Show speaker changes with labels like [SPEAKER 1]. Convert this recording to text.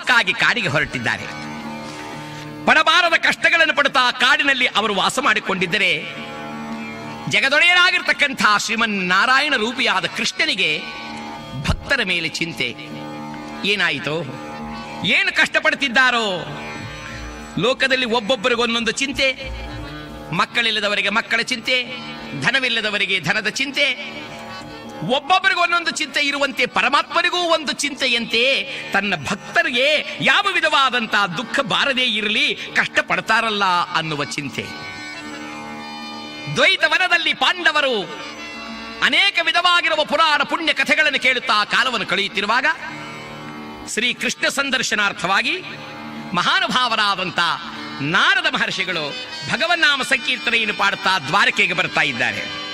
[SPEAKER 1] ಅದಕ್ಕಾಗಿ ಕಾಡಿಗೆ ಹೊರಟಿದ್ದಾರೆ ಪಡಬಾರದ ಕಷ್ಟಗಳನ್ನು ಪಡುತ್ತಾ ಕಾಡಿನಲ್ಲಿ ಅವರು ವಾಸ ಮಾಡಿಕೊಂಡಿದ್ದರೆ ಜಗದೊಡೆಯರಾಗಿರ್ತಕ್ಕಂಥ ಶ್ರೀಮನ್ ನಾರಾಯಣ ರೂಪಿಯಾದ ಕೃಷ್ಣನಿಗೆ ಭಕ್ತರ ಮೇಲೆ ಚಿಂತೆ ಏನಾಯಿತು ಏನು ಕಷ್ಟಪಡ್ತಿದ್ದಾರೋ ಲೋಕದಲ್ಲಿ ಒಬ್ಬೊಬ್ಬರಿಗೊಂದೊಂದು ಚಿಂತೆ ಮಕ್ಕಳಿಲ್ಲದವರಿಗೆ ಮಕ್ಕಳ ಚಿಂತೆ ಧನವಿಲ್ಲದವರಿಗೆ ಧನದ ಚಿಂತೆ ಒಬ್ಬೊಬ್ಬರಿಗೂ ಒಂದೊಂದು ಚಿಂತೆ ಇರುವಂತೆ ಪರಮಾತ್ಮನಿಗೂ ಒಂದು ಚಿಂತೆಯಂತೆ ತನ್ನ ಭಕ್ತರಿಗೆ ಯಾವ ವಿಧವಾದಂತಹ ದುಃಖ ಬಾರದೇ ಇರಲಿ ಕಷ್ಟಪಡ್ತಾರಲ್ಲ ಅನ್ನುವ ಚಿಂತೆ ದ್ವೈತ ವನದಲ್ಲಿ ಪಾಂಡವರು ಅನೇಕ ವಿಧವಾಗಿರುವ ಪುರಾಣ ಪುಣ್ಯ ಕಥೆಗಳನ್ನು ಕೇಳುತ್ತಾ ಕಾಲವನ್ನು ಕಳೆಯುತ್ತಿರುವಾಗ ಶ್ರೀ ಕೃಷ್ಣ ಸಂದರ್ಶನಾರ್ಥವಾಗಿ ಮಹಾನುಭಾವರಾದಂಥ ನಾರದ ಮಹರ್ಷಿಗಳು ಭಗವನ್ನಾಮ ಸಂಕೀರ್ತನೆಯನ್ನು ಪಾಡುತ್ತಾ ದ್ವಾರಕೆಗೆ ಬರ್ತಾ ಇದ್ದಾರೆ